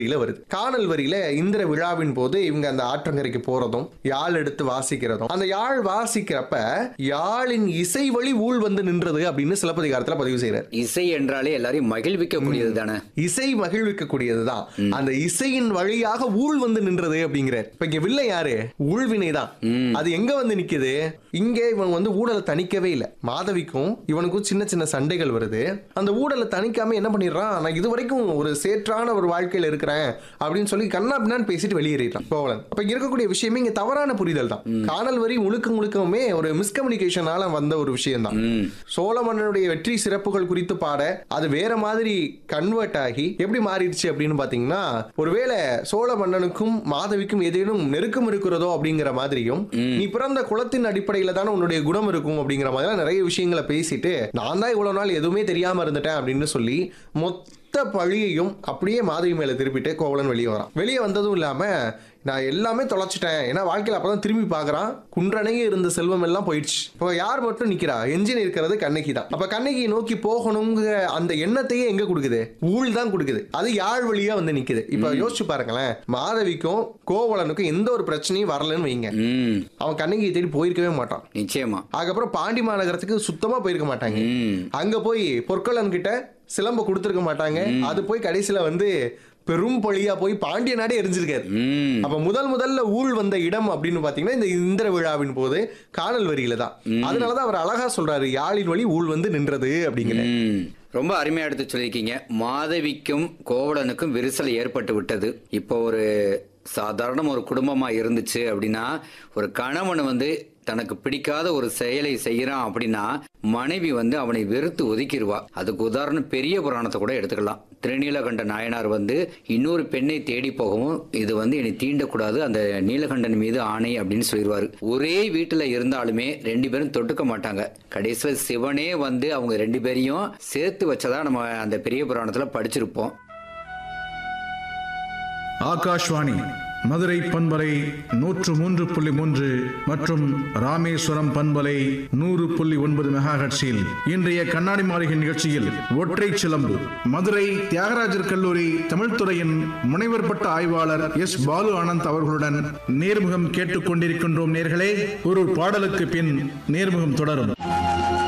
வரியில வருது காணல் வரியில இந்திர விழாவின் போது இவங்க அந்த ஆற்றங்கரைக்கு போறதும் யாழ் எடுத்து வாசிக்கிறதும் அந்த யாழ் வாசிக்கிறப்ப யாழின் இசை வழி ஊழ் வந்து நின்றது அப்படின்னு சிலப்பதிகாரத்துல பதிவு செய்யறாரு இசை என்றாலே எல்லாரையும் மகிழ்விக்கக்கூடியது தானே இசை மகிழ்விக்கக்கூடியதுதான் அந்த இசையின் வழியாக ஊழ் வந்து நின்றது அப்படிங்கிறார் இப்ப இங்க வில்லை யாரு ஊழ்வினை தான் அது எங்க வந்து நிக்குது இங்க இவன் வந்து ஊழலை தணிக்கவே இல்லை மாதவிக்கும் இவனுக்கும் சின்ன சின்ன சண்டைகள் வருது அந்த ஊழலை தணிக்காம என்ன பண்ணிடுறான் நான் இது வரைக்கும் ஒரு சேற்றான ஒரு வாழ்க்கையில இருக்கிறேன் அப்படின்னு சொல்லி கண்ணா பின்னான்னு பேசிட்டு வெளியேறிட்டான் கோவலன் அப்ப இங்க இருக்கக்கூடிய விஷயமே இங்க தவறான புரிதல் தான் காணல் வரி முழுக்க முழுக்கவுமே ஒரு மிஸ்கம்யூனிகேஷனால வந்த ஒரு விஷயம் தான் ம் சோழ மன்னனுடைய வெற்றி சிறப்புகள் குறித்து பாட அது வேற மாதிரி கன்வெர்ட் ஆகி எப்படி மாறிடுச்சு அப்படின்னு பாத்தீங்கன்னா ஒருவேளை சோழ மன்னனுக்கும் மாதவிக்கும் ஏதேனும் நெருக்கம் இருக்கிறதோ அப்படிங்கிற மாதிரியும் நீ பிறந்த குலத்தின் அடிப்படையில தானே உன்னுடைய குணம் இருக்கும் அப்படிங்கிற மாதிரி நிறைய விஷயங்களை பேசிட்டு நான் தான் இவ்வளவு நாள் எதுவுமே தெரியாம இருந்துட்டேன் அப்படின்னு சொல்லி மொத்த பழியையும் அப்படியே மாதவி மேல திருப்பிட்டு கோவலன் வெளியே வரான் வெளியே வந்ததும் இல்லாம நான் எல்லாமே தொலைச்சிட்டேன் ஏன்னா வாழ்க்கையில அப்பதான் திரும்பி பார்க்கறான் குன்றனையே இருந்த செல்வம் எல்லாம் போயிடுச்சு இப்போ யார் மட்டும் நிக்கிறா எஞ்சின் இருக்கிறது கண்ணகி தான் அப்ப கண்ணகியை நோக்கி போகணுங்கிற அந்த எண்ணத்தையே எங்க கொடுக்குது ஊழ் தான் கொடுக்குது அது யாழ் வழியா வந்து நிக்குது இப்ப யோசிச்சு பாருங்களேன் மாதவிக்கும் கோவலனுக்கும் எந்த ஒரு பிரச்சனையும் வரலன்னு வைங்க ம் அவன் கண்ணகியை தேடி போயிருக்கவே மாட்டான் நிச்சயமா அதுக்கப்புறம் பாண்டி மாநகரத்துக்கு சுத்தமா போயிருக்க மாட்டாங்க ம் அங்க போய் பொற்கொள்ளன் கிட்ட சிலம்ப கொடுத்துருக்க மாட்டாங்க அது போய் கடைசியில வந்து பெரும் பழியா போய் பாண்டிய நாடே எரிஞ்சிருக்காரு ம் அப்ப முதல் முதல்ல ஊழ் வந்த இடம் அப்படின்னு பாத்தீங்கன்னா இந்த இந்திர விழாவின் போது காணல் வரியில தான் அதனாலதான் அவர் அழகா சொல்றாரு யாழின் வழி ஊழ் வந்து நின்றது அப்படிங்கிற ம். ரொம்ப அருமையா எடுத்து சொல்லியிருக்கீங்க மாதவிக்கும் கோவலனுக்கும் விரிசல் ஏற்பட்டு விட்டது இப்போ ஒரு சாதாரண ஒரு குடும்பமா இருந்துச்சு அப்படின்னா ஒரு கணவன் வந்து தனக்கு பிடிக்காத ஒரு செயலை செய்யறான் அப்படின்னா மனைவி வந்து அவனை வெறுத்து ஒதுக்கிடுவா அதுக்கு உதாரணம் பெரிய புராணத்தை கூட எடுத்துக்கலாம் திருநீலகண்ட நாயனார் வந்து இன்னொரு பெண்ணை தேடி போகவும் இது வந்து என்னை தீண்டக்கூடாது அந்த நீலகண்டன் மீது ஆணை அப்படின்னு சொல்லிடுவாரு ஒரே வீட்டுல இருந்தாலுமே ரெண்டு பேரும் தொட்டுக்க மாட்டாங்க கடைசியில் சிவனே வந்து அவங்க ரெண்டு பேரையும் சேர்த்து வச்சதா நம்ம அந்த பெரிய புராணத்துல படிச்சிருப்போம் ஆகாஷ்வாணி மதுரை பண்பலை நூற்று மூன்று புள்ளி மூன்று மற்றும் ராமேஸ்வரம் பண்பலை நூறு புள்ளி ஒன்பது மெகாஹட்ஸில் இன்றைய கண்ணாடி மாளிகை நிகழ்ச்சியில் ஒற்றை சிலம்பு மதுரை தியாகராஜர் கல்லூரி தமிழ்துறையின் முனைவர் பட்ட ஆய்வாளர் எஸ் பாலு ஆனந்த் அவர்களுடன் நேர்முகம் கேட்டுக் கொண்டிருக்கின்றோம் நேர்களே ஒரு பாடலுக்கு பின் நேர்முகம் தொடரும்